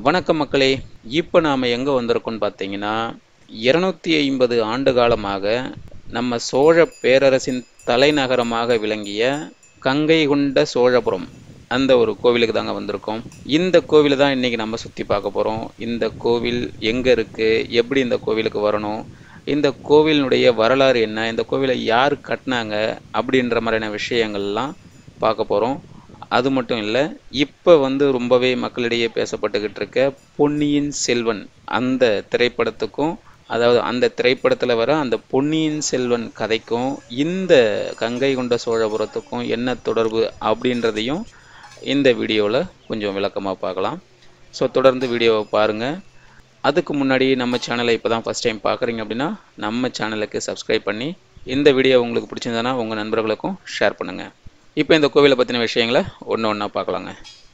வணக்கம் மக்களே இப்போ நாம் எங்கே வந்திருக்கோம்னு பார்த்தீங்கன்னா இருநூத்தி ஐம்பது ஆண்டு காலமாக நம்ம சோழ பேரரசின் தலைநகரமாக விளங்கிய கங்கை கொண்ட சோழபுரம் அந்த ஒரு கோவிலுக்கு தாங்க வந்திருக்கோம் இந்த கோவிலை தான் இன்றைக்கி நம்ம சுற்றி பார்க்க போகிறோம் இந்த கோவில் எங்கே இருக்குது எப்படி இந்த கோவிலுக்கு வரணும் இந்த கோவிலினுடைய வரலாறு என்ன இந்த கோவிலை யார் கட்டினாங்க அப்படின்ற மாதிரியான விஷயங்கள்லாம் பார்க்க போகிறோம் அது மட்டும் இல்லை இப்போ வந்து ரொம்பவே மக்களிடையே பேசப்பட்டுக்கிட்டு இருக்க பொன்னியின் செல்வன் அந்த திரைப்படத்துக்கும் அதாவது அந்த திரைப்படத்தில் வர அந்த பொன்னியின் செல்வன் கதைக்கும் இந்த கங்கை கொண்ட சோழபுரத்துக்கும் என்ன தொடர்பு அப்படின்றதையும் இந்த வீடியோவில் கொஞ்சம் விளக்கமாக பார்க்கலாம் ஸோ தொடர்ந்து வீடியோவை பாருங்கள் அதுக்கு முன்னாடி நம்ம சேனலை இப்போ தான் ஃபஸ்ட் டைம் பார்க்குறீங்க அப்படின்னா நம்ம சேனலுக்கு சப்ஸ்கிரைப் பண்ணி இந்த வீடியோ உங்களுக்கு பிடிச்சிருந்தனா உங்கள் நண்பர்களுக்கும் ஷேர் பண்ணுங்கள் இப்போ இந்த கோவிலை பற்றின விஷயங்களை ஒன்று ஒன்றா பார்க்கலாங்க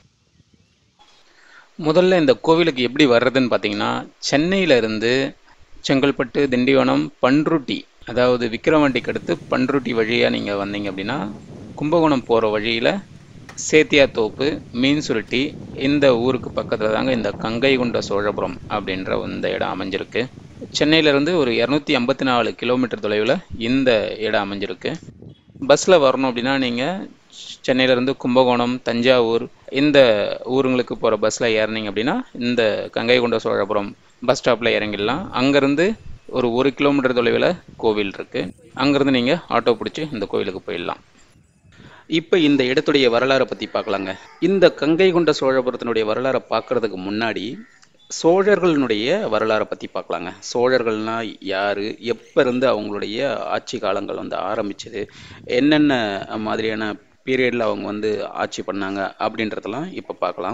முதல்ல இந்த கோவிலுக்கு எப்படி வர்றதுன்னு பார்த்தீங்கன்னா சென்னையில இருந்து செங்கல்பட்டு திண்டிவனம் பன்ருட்டி அதாவது விக்கிரவாண்டிக்கு அடுத்து பன்ருட்டி வழியாக நீங்கள் வந்தீங்க அப்படின்னா கும்பகோணம் போகிற வழியில் சேத்தியாத்தோப்பு மீன் சுருட்டி இந்த ஊருக்கு பக்கத்தில் தாங்க இந்த கங்கை கொண்ட சோழபுரம் அப்படின்ற இந்த இடம் அமைஞ்சிருக்கு சென்னையிலேருந்து ஒரு இரநூத்தி ஐம்பத்தி நாலு கிலோமீட்டர் தொலைவில் இந்த இடம் அமைஞ்சிருக்கு பஸ்ஸில் வரணும் அப்படின்னா நீங்கள் சென்னையிலேருந்து கும்பகோணம் தஞ்சாவூர் இந்த ஊருங்களுக்கு போகிற பஸ்ஸில் ஏறினீங்க அப்படின்னா இந்த கங்கை கொண்ட சோழபுரம் பஸ் ஸ்டாப்பில் இறங்கிடலாம் அங்கேருந்து ஒரு ஒரு கிலோமீட்டர் தொலைவில் கோவில் இருக்குது அங்கேருந்து நீங்கள் ஆட்டோ பிடிச்சி இந்த கோவிலுக்கு போயிடலாம் இப்போ இந்த இடத்துடைய வரலாறை பற்றி பார்க்கலாங்க இந்த கங்கை கொண்ட சோழபுரத்தினுடைய வரலாறை பார்க்கறதுக்கு முன்னாடி சோழர்களுடைய வரலாறை பற்றி பார்க்கலாங்க சோழர்கள்னா யார் எப்போ இருந்து அவங்களுடைய ஆட்சி காலங்கள் வந்து ஆரம்பிச்சது என்னென்ன மாதிரியான பீரியடில் அவங்க வந்து ஆட்சி பண்ணாங்க அப்படின்றதெல்லாம் இப்போ பார்க்கலாம்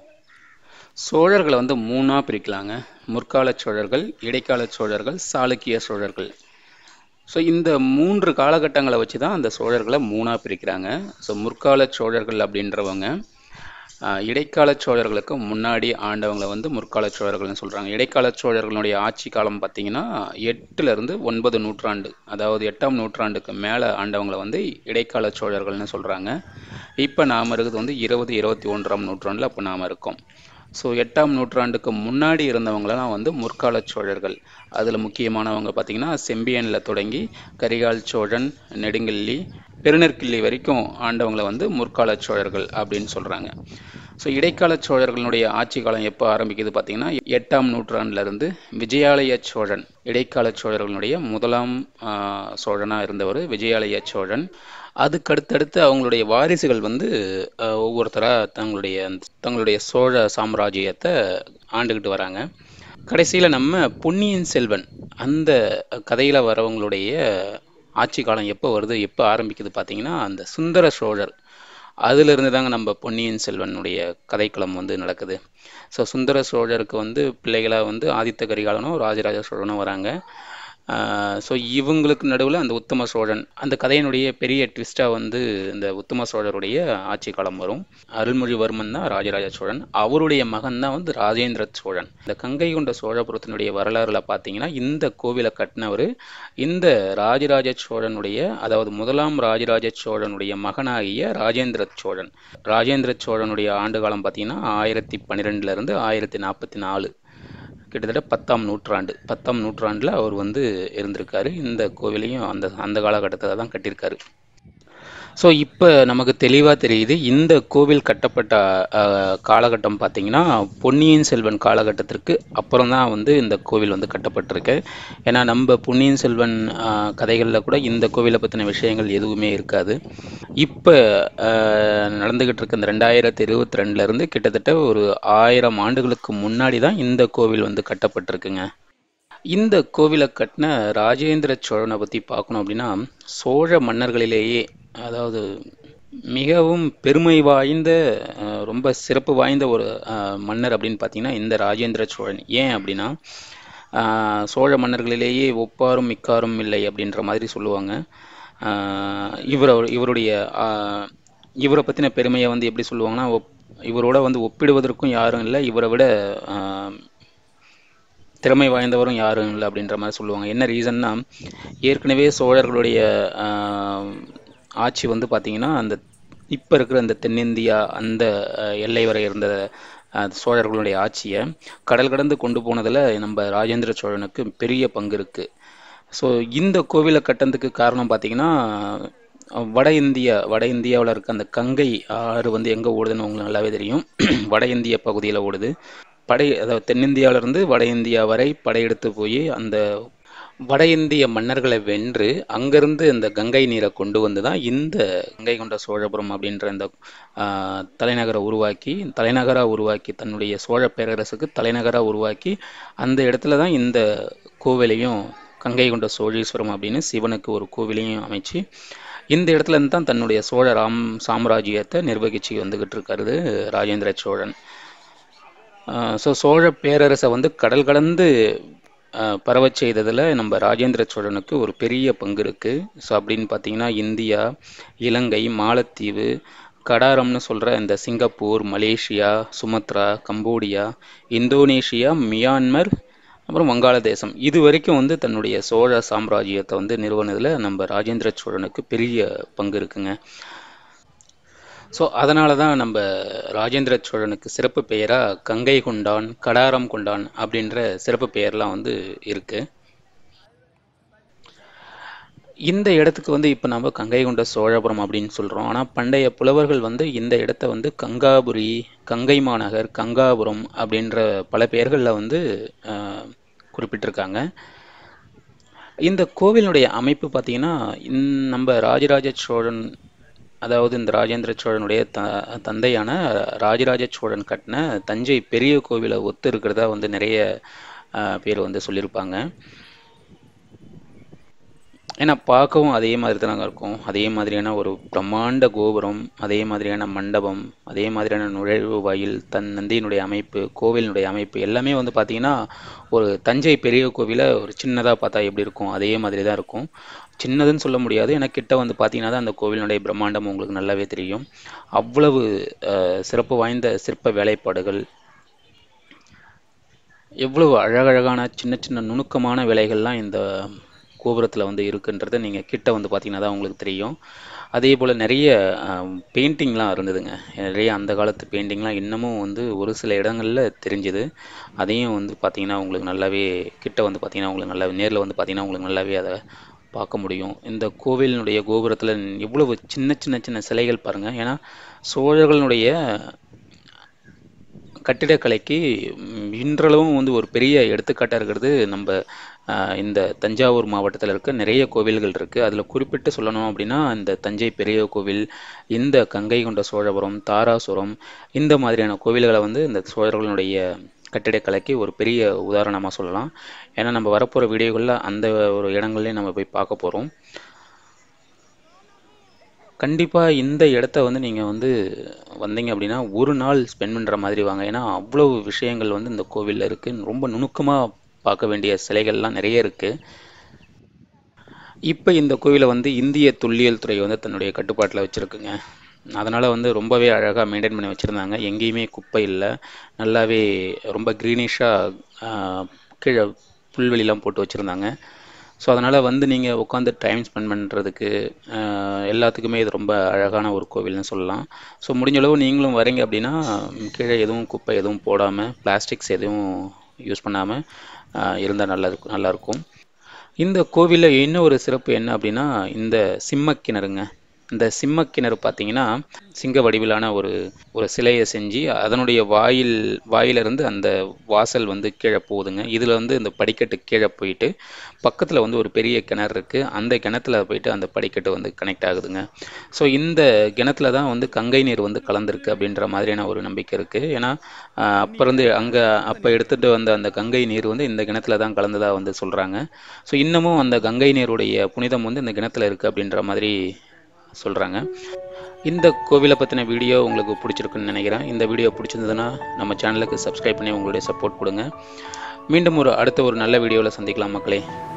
சோழர்களை வந்து மூணாக பிரிக்கலாங்க முற்கால சோழர்கள் இடைக்கால சோழர்கள் சாளுக்கிய சோழர்கள் ஸோ இந்த மூன்று காலகட்டங்களை வச்சு தான் அந்த சோழர்களை மூணாக பிரிக்கிறாங்க ஸோ முற்கால சோழர்கள் அப்படின்றவங்க ஆஹ், இடைக்கால சோழர்களுக்கு முன்னாடி ஆண்டவங்களை வந்து முற்கால சோழர்கள்னு சொல்கிறாங்க இடைக்கால சோழர்களுடைய ஆட்சி காலம் பார்த்தீங்கன்னா எட்டுலேருந்து ஒன்பது நூற்றாண்டு அதாவது எட்டாம் நூற்றாண்டுக்கு மேலே ஆண்டவங்களை வந்து இடைக்கால சோழர்கள்னு சொல்கிறாங்க இப்போ நாம் இருக்கிறது வந்து இருபது இருபத்தி ஒன்றாம் நூற்றாண்டில் அப்போ நாம் இருக்கோம் ஸோ எட்டாம் நூற்றாண்டுக்கு முன்னாடி இருந்தவங்களெல்லாம் வந்து முற்கால சோழர்கள் அதில் முக்கியமானவங்க பார்த்தீங்கன்னா செம்பியனில் தொடங்கி கரிகால் சோழன் நெடுங்கிள்ளி பெருநெற்கிள்ளி வரைக்கும் ஆண்டவங்களை வந்து முற்கால சோழர்கள் அப்படின்னு சொல்கிறாங்க ஸோ இடைக்கால சோழர்களுடைய ஆட்சி காலம் எப்போ ஆரம்பிக்குது பார்த்தீங்கன்னா எட்டாம் நூற்றாண்டுல இருந்து விஜயாலய சோழன் இடைக்கால சோழர்களுடைய முதலாம் சோழனாக இருந்தவர் விஜயாலய சோழன் அதுக்கடுத்தடுத்து அவங்களுடைய வாரிசுகள் வந்து ஆஹ், ஒவ்வொருத்தரா தங்களுடைய தங்களுடைய சோழ சாம்ராஜ்யத்தை ஆண்டுக்கிட்டு வராங்க கடைசியில் நம்ம பொன்னியின் செல்வன் அந்த கதையில் வரவங்களுடைய ஆட்சி காலம் எப்போ வருது எப்போ ஆரம்பிக்குது பார்த்தீங்கன்னா அந்த சுந்தர சோழர் அதிலிருந்து தாங்க நம்ம பொன்னியின் செல்வனுடைய கதைக்களம் வந்து நடக்குது ஸோ சுந்தர சோழருக்கு வந்து பிள்ளைகளாக வந்து ஆதித்த கரிகாலனும் ராஜராஜ சோழனும் வராங்க ஸோ இவங்களுக்கு நடுவில் அந்த உத்தம சோழன் அந்த கதையினுடைய பெரிய ட்விஸ்ட்டாக வந்து இந்த உத்தம சோழருடைய ஆட்சி காலம் வரும் அருள்மொழிவர்மன் தான் ராஜராஜ சோழன் அவருடைய மகன் தான் வந்து ராஜேந்திர சோழன் இந்த கங்கை கொண்ட சோழபுரத்தினுடைய வரலாறுல பார்த்தீங்கன்னா இந்த கோவிலை கட்டினவர் இந்த ராஜராஜ சோழனுடைய அதாவது முதலாம் ராஜராஜ சோழனுடைய மகனாகிய ராஜேந்திர சோழன் ராஜேந்திர சோழனுடைய ஆண்டு காலம் பார்த்தீங்கன்னா ஆயிரத்தி பன்னிரெண்டுல இருந்து ஆயிரத்தி நாற்பத்தி நாலு கிட்டத்தட்ட பத்தாம் நூற்றாண்டு பத்தாம் நூற்றாண்டில் அவர் வந்து இருந்திருக்காரு இந்த கோவிலையும் அந்த அந்த காலகட்டத்தில் தான் கட்டியிருக்காரு ஸோ இப்போ நமக்கு தெளிவாக தெரியுது இந்த கோவில் கட்டப்பட்ட அஹ், காலகட்டம் பார்த்தீங்கன்னா பொன்னியின் செல்வன் காலகட்டத்திற்கு அப்புறம் தான் வந்து இந்த கோவில் வந்து கட்டப்பட்டிருக்கு ஏன்னா நம்ம பொன்னியின் செல்வன் கதைகளில் கூட இந்த கோவிலை பற்றின விஷயங்கள் எதுவுமே இருக்காது இப்போ நடந்துக்கிட்டு இருக்க இந்த ரெண்டாயிரத்தி இருபத்தி ரெண்டுலேருந்து கிட்டத்தட்ட ஒரு ஆயிரம் ஆண்டுகளுக்கு முன்னாடி தான் இந்த கோவில் வந்து கட்டப்பட்டிருக்குங்க இந்த கோவிலை கட்டின ராஜேந்திர சோழனை பற்றி பார்க்கணும் அப்படின்னா சோழ மன்னர்களிலேயே அதாவது மிகவும் பெருமை வாய்ந்த அஹ், ரொம்ப சிறப்பு வாய்ந்த ஒரு அஹ், மன்னர் அப்படின்னு பார்த்தீங்கன்னா இந்த ராஜேந்திர சோழன் ஏன் அப்படின்னா அஹ், சோழ மன்னர்களிலேயே ஒப்பாரும் மிக்காரும் இல்லை அப்படின்ற மாதிரி சொல்லுவாங்க அஹ், இவர இவருடைய அஹ், இவரை பற்றின பெருமையை வந்து எப்படி சொல்லுவாங்கன்னா ஒப் இவரோட வந்து ஒப்பிடுவதற்கும் யாரும் இல்லை இவரை விட அஹ், திறமை வாய்ந்தவரும் யாரும் இல்லை அப்படின்ற மாதிரி சொல்லுவாங்க என்ன ரீசன்னா ஏற்கனவே சோழர்களுடைய ஆஹ், ஆட்சி வந்து பார்த்திங்கன்னா அந்த இப்போ இருக்கிற அந்த தென்னிந்தியா அந்த அஹ், எல்லை வரை இருந்த அஹ், சோழர்களுடைய ஆட்சியை கடல் கடந்து கொண்டு போனதில் நம்ம ராஜேந்திர சோழனுக்கு பெரிய பங்கு இருக்குது ஸோ இந்த கோவிலை கட்டணத்துக்கு காரணம் பார்த்தீங்கன்னா அஹ், வட இந்தியா வட இந்தியாவில் இருக்க அந்த கங்கை ஆறு வந்து எங்கே ஓடுதுன்னு உங்களுக்கு நல்லாவே தெரியும் வட இந்திய பகுதியில் ஓடுது படை அதாவது தென்னிந்தியாவிலிருந்து வட இந்தியா வரை படையெடுத்து போய் அந்த வட இந்திய மன்னர்களை வென்று அங்கிருந்து இந்த கங்கை நீரை கொண்டு வந்து தான் இந்த கங்கை கொண்ட சோழபுரம் அப்படின்ற இந்த ஆஹ், தலைநகரை உருவாக்கி தலைநகராக உருவாக்கி தன்னுடைய சோழ பேரரசுக்கு தலைநகராக உருவாக்கி அந்த இடத்துல தான் இந்த கோவிலையும் கங்கை கொண்ட சோழீஸ்வரம் அப்படின்னு சிவனுக்கு ஒரு கோவிலையும் அமைச்சு இந்த இடத்துல இருந்து தான் தன்னுடைய சோழ ராம் சாம்ராஜ்யத்தை நிர்வகிச்சு வந்துகிட்டு இருக்காரு ராஜேந்திர சோழன் ஸோ சோழ பேரரசை வந்து கடல் கடந்து ஆஹ், பரவச் செய்ததில் நம்ம ராஜேந்திர சோழனுக்கு ஒரு பெரிய பங்கு இருக்குது ஸோ அப்படின்னு பார்த்தீங்கன்னா இந்தியா இலங்கை மாலத்தீவு கடாரம்னு சொல்கிற இந்த Singapore Malaysia Sumatra Cambodia Indonesia Myanmar அப்புறம் வங்காளதேசம் இது வரைக்கும் வந்து தன்னுடைய சோழ சாம்ராஜ்யத்தை வந்து நிறுவனதில் நம்ம ராஜேந்திர சோழனுக்கு பெரிய பங்கு இருக்குங்க ஸோ அதனால தான் நம்ம ராஜேந்திர சோழனுக்கு சிறப்பு பெயராக கங்கை கொண்டான் கடாரம் கொண்டான் அப்படின்ற சிறப்பு பெயர்லாம் வந்து இருக்கு இந்த இடத்துக்கு வந்து இப்போ நம்ம கங்கை கொண்ட சோழபுரம் அப்படின்னு சொல்கிறோம் ஆனால் பண்டைய புலவர்கள் வந்து இந்த இடத்த வந்து கங்காபுரி கங்கை மாநகர் கங்காபுரம் அப்படின்ற பல பெயர்களில் வந்து ஆஹ், குறிப்பிட்டிருக்காங்க இந்த கோவிலுடைய அமைப்பு பார்த்தீங்கன்னா இந்- நம்ம ராஜராஜ சோழன் அதாவது இந்த ராஜேந்திர சோழனுடைய த தந்தையான ராஜராஜ சோழன் கட்டின தஞ்சை பெரிய கோவிலை ஒத்து இருக்கிறதா வந்து நிறைய ஆஹ், பேர் வந்து சொல்லியிருப்பாங்க ஏன்னா பார்க்கவும் அதே மாதிரி தானங்க இருக்கும் அதே மாதிரியான ஒரு பிரம்மாண்ட கோபுரம் அதே மாதிரியான மண்டபம் அதே மாதிரியான நுழைவு வாயில் தன் நந்தியினுடைய அமைப்பு கோவிலினுடைய அமைப்பு எல்லாமே வந்து பார்த்தீங்கன்னா ஒரு தஞ்சை பெரிய கோவிலை ஒரு சின்னதாக பார்த்தா எப்படி இருக்கும் அதே மாதிரி தான் இருக்கும் சின்னதுன்னு சொல்ல முடியாது ஏன்னா கிட்ட வந்து பார்த்தீங்கன்னா தான் அந்த கோவிலினுடைய பிரம்மாண்டம் உங்களுக்கு நல்லாவே தெரியும் அவ்வளவு அஹ், சிறப்பு வாய்ந்த சிற்ப வேலைப்பாடுகள் எவ்வளவு அழகழகான சின்ன சின்ன நுணுக்கமான வேலைகள்லாம் இந்த கோபுரத்தில் வந்து இருக்குன்றதை நீங்கள் கிட்ட வந்து பார்த்தீங்கன்னா தான் உங்களுக்கு தெரியும் அதே போல் நிறைய பெயிண்டிங்லாம் இருந்ததுங்க நிறைய அந்த காலத்து பெயிண்டிங்லாம் இன்னமும் வந்து ஒரு சில இடங்களில் தெரிஞ்சுது அதையும் வந்து பார்த்தீங்கன்னா உங்களுக்கு நல்லாவே கிட்ட வந்து பார்த்தீங்கன்னா உங்களுக்கு நல்லா நேரில் வந்து பார்த்தீங்கன்னா உங்களுக்கு நல்லாவே அதை பார்க்க முடியும் இந்த கோவிலினுடைய கோபுரத்தில் இவ்வளவு சின்ன சின்ன சின்ன சிலைகள் பாருங்கள் ஏன்னா சோழர்களுடைய கட்டிடக்கலைக்கு ம், இன்றளவும் வந்து ஒரு பெரிய எடுத்துக்காட்டாக இருக்கிறது நம்ம ஆஹ், இந்த தஞ்சாவூர் மாவட்டத்தில் இருக்க நிறைய கோவில்கள் இருக்குது அதில் குறிப்பிட்டு சொல்லணும் அப்படின்னா இந்த தஞ்சை பெரிய கோவில் இந்த கங்கை கொண்ட சோழபுரம் தாராசுரம் இந்த மாதிரியான கோவில்களை வந்து இந்த சோழர்களுடைய கட்டிடக்கலைக்கு ஒரு பெரிய உதாரணமாக சொல்லலாம் ஏன்னா நம்ம வரப்போகிற வீடியோகளில் அந்த ஒரு இடங்கள்லையும் நம்ம போய் பார்க்க போகிறோம் கண்டிப்பாக இந்த இடத்த வந்து நீங்கள் வந்து வந்தீங்க அப்படின்னா ஒரு நாள் ஸ்பெண்ட் பண்ணுற மாதிரி வாங்க ஏன்னா அவ்வளவு விஷயங்கள் வந்து இந்த கோவிலில் இருக்குது ரொம்ப நுணுக்கமாக பார்க்க வேண்டிய சிலைகள்லாம் நிறைய இருக்குது இப்போ இந்த கோவிலை வந்து இந்திய தொல்லியல் துறை வந்து தன்னுடைய கட்டுப்பாட்டில் வச்சுருக்குங்க அதனால் வந்து ரொம்பவே அழகாக மெயின்டைன் பண்ணி வச்சுருந்தாங்க எங்கேயுமே குப்பை இல்லை நல்லாவே ரொம்ப க்ரீனிஷாக கீழே புல்வெளிலாம் போட்டு வச்சுருந்தாங்க ஸோ அதனால் வந்து நீங்கள் உட்காந்து டைம் ஸ்பெண்ட் பண்ணுறதுக்கு எல்லாத்துக்குமே இது ரொம்ப அழகான ஒரு கோவில்னு சொல்லலாம் ஸோ முடிஞ்ச அளவு நீங்களும் வரீங்க அப்படின்னா ம், கீழே எதுவும் குப்பை எதுவும் போடாமல் பிளாஸ்டிக்ஸ் எதுவும் யூஸ் பண்ணாமல் இருந்தால் நல்லா இருக்கும் நல்லாயிருக்கும் இந்த கோவிலில் இன்னும் ஒரு சிறப்பு என்ன அப்படின்னா இந்த சிம்மக் கிணறுங்க இந்த சிம்மக் கிணறு பார்த்தீங்கன்னா சிங்க வடிவிலான ஒரு ஒரு சிலையை செஞ்சு அதனுடைய வாயில் வாயிலிருந்து அந்த வாசல் வந்து கீழே போகுதுங்க இதில் வந்து இந்த படிக்கட்டு கீழே போயிட்டு பக்கத்தில் வந்து ஒரு பெரிய கிணறு இருக்குது அந்த கிணத்துல போயிட்டு அந்த படிக்கட்டு வந்து கனெக்ட் ஆகுதுங்க ஸோ இந்த கிணத்துல தான் வந்து கங்கை நீர் வந்து கலந்துருக்கு அப்படின்ற மாதிரியான ஒரு நம்பிக்கை இருக்குது ஏன்னா ஆஹ், அப்ப இருந்து அங்கே அப்போ எடுத்துகிட்டு வந்த அந்த கங்கை நீர் வந்து இந்த கிணத்துல தான் கலந்ததாக வந்து சொல்கிறாங்க ஸோ இன்னமும் அந்த கங்கை நீருடைய புனிதம் வந்து இந்த கிணத்துல இருக்குது அப்படின்ற மாதிரி சொல்கிறாங்க இந்த கோவிலை பற்றின வீடியோ உங்களுக்கு பிடிச்சிருக்குன்னு நினைக்கிறேன் இந்த வீடியோ பிடிச்சிருந்ததுன்னா நம்ம சேனலுக்கு சப்ஸ்கிரைப் பண்ணி உங்களுடைய சப்போர்ட் கொடுங்க மீண்டும் ஒரு அடுத்த ஒரு நல்ல வீடியோவில் சந்திக்கலாம் மக்களே